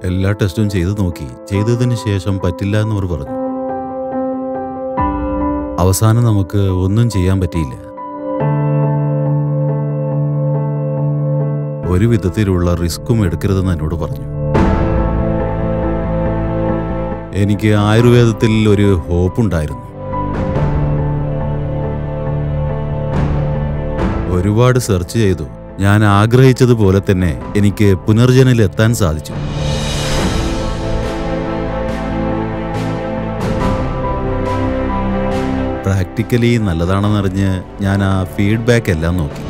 എല്ലാ ടെസ്റ്റും ചെയ്തു നോക്കി ചെയ്തതിന് ശേഷം പറ്റില്ല എന്നവർ പറഞ്ഞു അവസാനം നമുക്ക് ഒന്നും ചെയ്യാൻ പറ്റിയില്ല ഒരു വിധത്തിലുള്ള റിസ്ക്കും എടുക്കരുതെന്ന് എന്നോട് പറഞ്ഞു എനിക്ക് ആയുർവേദത്തിൽ ഒരു ഹോപ്പുണ്ടായിരുന്നു ഒരുപാട് സെർച്ച് ചെയ്തു ഞാൻ ആഗ്രഹിച്ചതുപോലെ തന്നെ എനിക്ക് പുനർജനിൽ എത്താൻ സാധിച്ചു പ്രാക്ടിക്കലി നല്ലതാണെന്നറിഞ്ഞ് ഞാൻ ആ ഫീഡ്ബാക്ക് എല്ലാം നോക്കി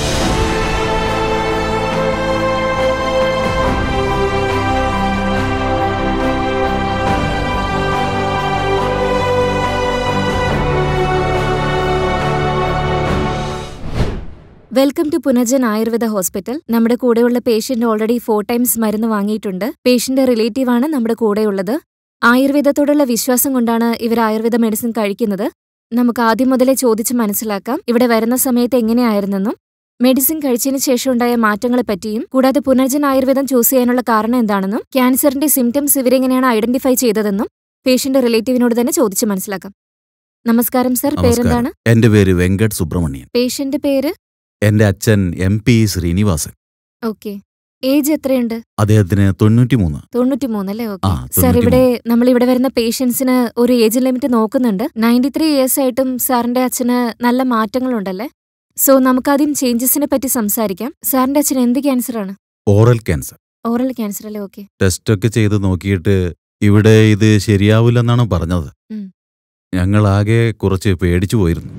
welcome to Punarjan Ayurveda hospital നമ്മുടെ കൂടെയുള്ള പേഷ്യന്റ് ഓൾറെഡി ഫോർ ടൈംസ് മരുന്ന് വാങ്ങിയിട്ടുണ്ട് പേഷ്യന്റ് റിലേറ്റീവ് ആണ് നമ്മുടെ കൂടെയുള്ളത് ആയുർവേദത്തോടുള്ള വിശ്വാസം കൊണ്ടാണ് ഇവർ ആയുർവേദ മെഡിസിൻ കഴിക്കുന്നത് നമുക്ക് ആദ്യം മുതലേ ചോദിച്ച് മനസ്സിലാക്കാം ഇവിടെ വരുന്ന സമയത്ത് എങ്ങനെയായിരുന്നെന്നും മെഡിസിൻ കഴിച്ചതിന് ശേഷം ഉണ്ടായ മാറ്റങ്ങളെ പറ്റിയും കൂടാതെ പുനർജൻ ആയുർവേദം ചൂസ് ചെയ്യാനുള്ള കാരണം എന്താണെന്നും ക്യാൻസറിന്റെ സിംറ്റംസ് ഇവരെങ്ങനെയാണ് ഐഡന്റിഫൈ ചെയ്തതെന്നും പേഷ്യന്റ് റിലേറ്റീവിനോട് തന്നെ ചോദിച്ച് മനസ്സിലാക്കാം നമസ്കാരം സർ പേരെന്താണ് എന്റെ പേര് വെങ്കട് സുബ്രഹ്മണ്യൻ പേഷ്യന്റ് പേര് എന്റെ അച്ഛൻ M P Srinivasan okay age എത്രയുണ്ട് അദ്ദേഹത്തിന് തൊണ്ണൂറ്റിമൂന്ന് തൊണ്ണൂറ്റിമൂന്നല്ലേ ആ, ഓക്കെ സാർ 93. ഇവിടെ നമ്മൾ ഇവിടെ വരുന്ന പേഷ്യൻസിന് ഒരു ഏജ് ലിമിറ്റ് നോക്കുന്നുണ്ട് നയൻറ്റി ത്രീ ഇയേഴ്സ് ആയിട്ടും സാറിന്റെ അച്ഛന് നല്ല മാറ്റങ്ങളുണ്ടല്ലേ സോ നമുക്കാദ്യം ചേഞ്ചസിനെ പറ്റി സംസാരിക്കാം സാറിന്റെ അച്ഛന് എന്ത് ക്യാൻസർ ആണ് ഓറൽ ക്യാൻസർ ഓറൽ ക്യാൻസർ അല്ലേ ഓക്കെ ടെസ്റ്റൊക്കെ ചെയ്ത് നോക്കിയിട്ട് ഇവിടെ ഇത് ശരിയാവില്ലെന്നാണ് പറഞ്ഞത് ഉം. ഞങ്ങളാകെ കുറച്ച് പേടിച്ചു പോയിരുന്നു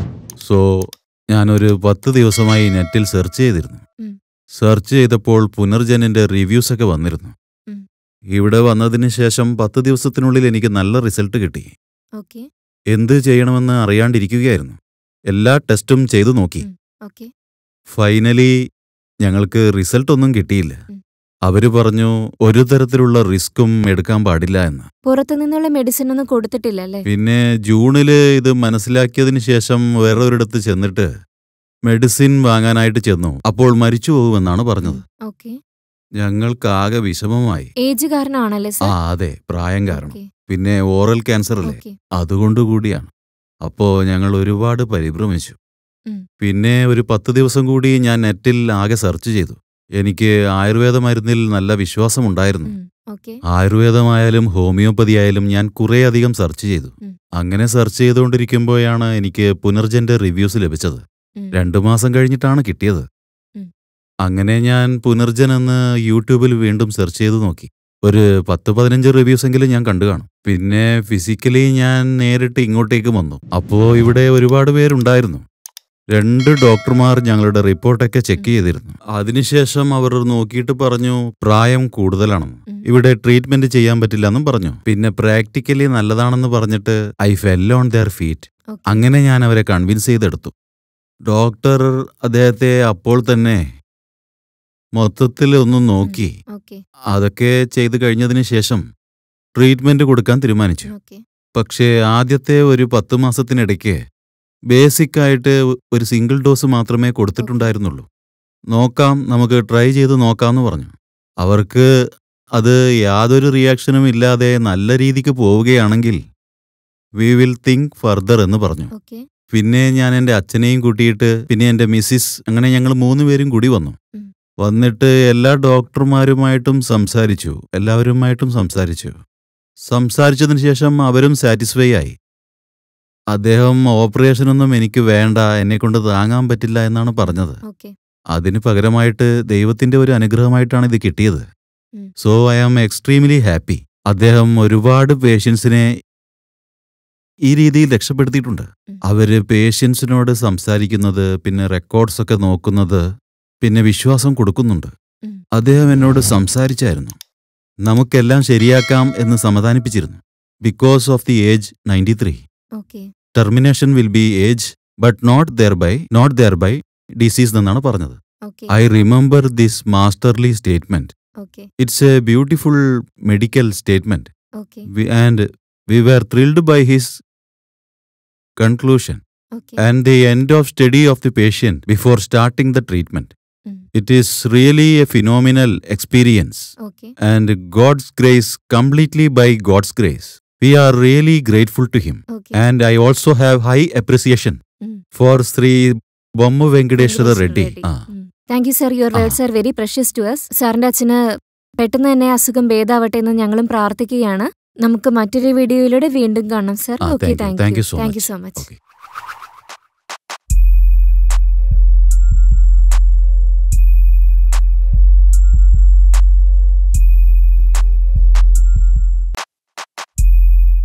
സോ ഞാനൊരു പത്ത് ദിവസമായി നെറ്റിൽ സെർച്ച് ചെയ്തിരുന്നു ഉം. സെർച്ച് ചെയ്തപ്പോൾ പുനർജനിന്റെ റിവ്യൂസ് ഒക്കെ വന്നിരുന്നു ഉം. ഇവിടെ വന്നതിന് ശേഷം പത്ത് ദിവസത്തിനുള്ളിൽ എനിക്ക് നല്ല റിസൾട്ട് കിട്ടി ഓക്കെ എന്ത് ചെയ്യണമെന്ന് അറിയാണ്ടിരിക്കുകയായിരുന്നു എല്ലാ ടെസ്റ്റും ചെയ്തു നോക്കി ഉം. ഓക്കെ ഫൈനലി ഞങ്ങൾക്ക് റിസൾട്ട് ഒന്നും കിട്ടിയില്ല ഉം. അവര് പറഞ്ഞു ഒരു തരത്തിലുള്ള റിസ്ക്കും എടുക്കാൻ പാടില്ല എന്ന് പുറത്തു നിന്നുള്ള മെഡിസിൻ ഒന്നും കൊടുത്തിട്ടില്ല അല്ലേ പിന്നെ ജൂണില് ഇത് മനസ്സിലാക്കിയതിന് ശേഷം വേറെ ഒരിടത്ത് ചെന്നിട്ട് മെഡിസിൻ വാങ്ങാനായിട്ട് ചെന്നു അപ്പോൾ മരിച്ചു പോകുമെന്നാണ് പറഞ്ഞത് ഓക്കെ ഞങ്ങൾക്കാകെ വിഷമമായി ഏജ് കാരണമാണല്ലേ ആ സാർ അതെ പ്രായം കാരണം ഓക്കെ പിന്നെ ഓറൽ ക്യാൻസർ അല്ലേ ഓക്കെ അതുകൊണ്ടുകൂടിയാണ് അപ്പോ ഞങ്ങൾ ഒരുപാട് പരിഭ്രമിച്ചു ഉം. പിന്നെ ഒരു പത്ത് ദിവസം കൂടി ഞാൻ നെറ്റിൽ ആകെ സെർച്ച് ചെയ്തു എനിക്ക് ആയുർവേദ മരുന്നിൽ നല്ല വിശ്വാസമുണ്ടായിരുന്നു ഉം. ഓക്കെ ആയുർവേദമായാലും ഹോമിയോപ്പതി ആയാലും ഞാൻ കുറേയധികം സെർച്ച് ചെയ്തു ഉം. അങ്ങനെ സെർച്ച് ചെയ്തുകൊണ്ടിരിക്കുമ്പോഴാണ് എനിക്ക് പുനർജന്റെ റിവ്യൂസ് ലഭിച്ചത് ഉം. രണ്ടു മാസം കഴിഞ്ഞിട്ടാണ് കിട്ടിയത് ഉം. അങ്ങനെ ഞാൻ പുനർജൻ എന്ന് യൂട്യൂബിൽ വീണ്ടും സെർച്ച് ചെയ്ത് നോക്കി ഒരു പത്ത് പതിനഞ്ച് റിവ്യൂസ് എങ്കിലും ഞാൻ കണ്ടു കാണും പിന്നെ ഫിസിക്കലി ഞാൻ നേരിട്ട് ഇങ്ങോട്ടേക്ക് വന്നു അപ്പോ ഇവിടെ ഒരുപാട് പേരുണ്ടായിരുന്നു രണ്ട് ഡോക്ടർമാർ ഞങ്ങളുടെ റിപ്പോർട്ടൊക്കെ ചെക്ക് ചെയ്തിരുന്നു അതിനുശേഷം അവർ നോക്കിയിട്ട് പറഞ്ഞു പ്രായം കൂടുതലാണെന്ന് ഉം. ഇവിടെ ട്രീറ്റ്മെന്റ് ചെയ്യാൻ പറ്റില്ല എന്നും പറഞ്ഞു പിന്നെ പ്രാക്ടിക്കലി നല്ലതാണെന്ന് പറഞ്ഞിട്ട് I fell on their feet okay അങ്ങനെ ഞാൻ അവരെ കൺവിൻസ് ചെയ്തെടുത്തു ഡോക്ടർ അദ്ദേഹത്തെ അപ്പോൾ തന്നെ മൊത്തത്തിൽ ഒന്ന് നോക്കി ഓക്കെ അതൊക്കെ ചെയ്തു കഴിഞ്ഞതിന് ശേഷം ട്രീറ്റ്മെന്റ് കൊടുക്കാൻ തീരുമാനിച്ചു ഓക്കെ പക്ഷേ ആദ്യത്തെ ഒരു പത്ത് മാസത്തിനിടയ്ക്ക് ബേസിക് ആയിട്ട് ഒരു സിംഗിൾ ഡോസ് മാത്രമേ കൊടുത്തിട്ടുണ്ടായിരുന്നുള്ളൂ നോക്കാം നമുക്ക് ട്രൈ ചെയ്ത് നോക്കാമെന്ന് പറഞ്ഞു അവർക്ക് അത് യാതൊരു റിയാക്ഷനും ഇല്ലാതെ നല്ല രീതിക്ക് പോവുകയാണെങ്കിൽ വി വിൽ തിങ്ക് ഫർദർ എന്ന് പറഞ്ഞു ഓക്കെ പിന്നെ ഞാൻ എൻ്റെ അച്ഛനെയും കൂട്ടിയിട്ട് പിന്നെ എൻ്റെ മിസ്സിസ് അങ്ങനെ ഞങ്ങൾ മൂന്ന് പേരും കൂടി വന്നു ഉം. വന്നിട്ട് എല്ലാ ഡോക്ടർമാരുമായിട്ടും സംസാരിച്ചു എല്ലാവരുമായിട്ടും സംസാരിച്ചു സംസാരിച്ചതിന് ശേഷം അവരും സാറ്റിസ്ഫൈ ആയി അദ്ദേഹം ഓപ്പറേഷനൊന്നും എനിക്ക് വേണ്ട എന്നെ കൊണ്ട് താങ്ങാൻ പറ്റില്ല എന്നാണ് പറഞ്ഞത് ഓക്കെ അതിന് പകരമായിട്ട് ദൈവത്തിന്റെ ഒരു അനുഗ്രഹമായിട്ടാണ് ഇത് കിട്ടിയത് ഉം. So I am extremely happy അദ്ദേഹം ഒരുപാട് പേഷ്യൻസിനെ ഈ രീതിയിൽ രക്ഷപ്പെടുത്തിയിട്ടുണ്ട് ഉം. അവര് പേഷ്യൻസിനോട് സംസാരിക്കുന്നത് പിന്നെ റെക്കോർഡ്സ് ഒക്കെ നോക്കുന്നത് പിന്നെ വിശ്വാസം കൊടുക്കുന്നുണ്ട് ഉം. അദ്ദേഹം എന്നോട് സംസാരിച്ചായിരുന്നു നമുക്കെല്ലാം ശരിയാക്കാം എന്ന് സമാധാനിപ്പിച്ചിരുന്നു because of the age ninety three okay termination will be age but not there by not there by disease എന്നാണ് പറഞ്ഞത് okay I remember this masterly statement okay it's a beautiful medical statement okay and we were thrilled by his conclusion okay and the end of study of the patient before starting the treatment. ഉം. It is really a phenomenal experience. Okay And God's grace, completely by God's grace. We are really grateful to Him. Okay And I also have high appreciation Mm. for Sri Bommu Venkadeshwara Reddy. Ah. Thank you sir your ah. Words are very precious to us സാറിന്റെ അച്ഛന് പെട്ടെന്ന് തന്നെ അസുഖം ഭേദാവട്ടെ എന്ന് ഞങ്ങളും പ്രാർത്ഥിക്കുകയാണ് നമുക്ക് മറ്റൊരു വീഡിയോയിലൂടെ വീണ്ടും കാണാം sir Ah, okay thank you. Thank Thank you you so thank you much. So much Okay.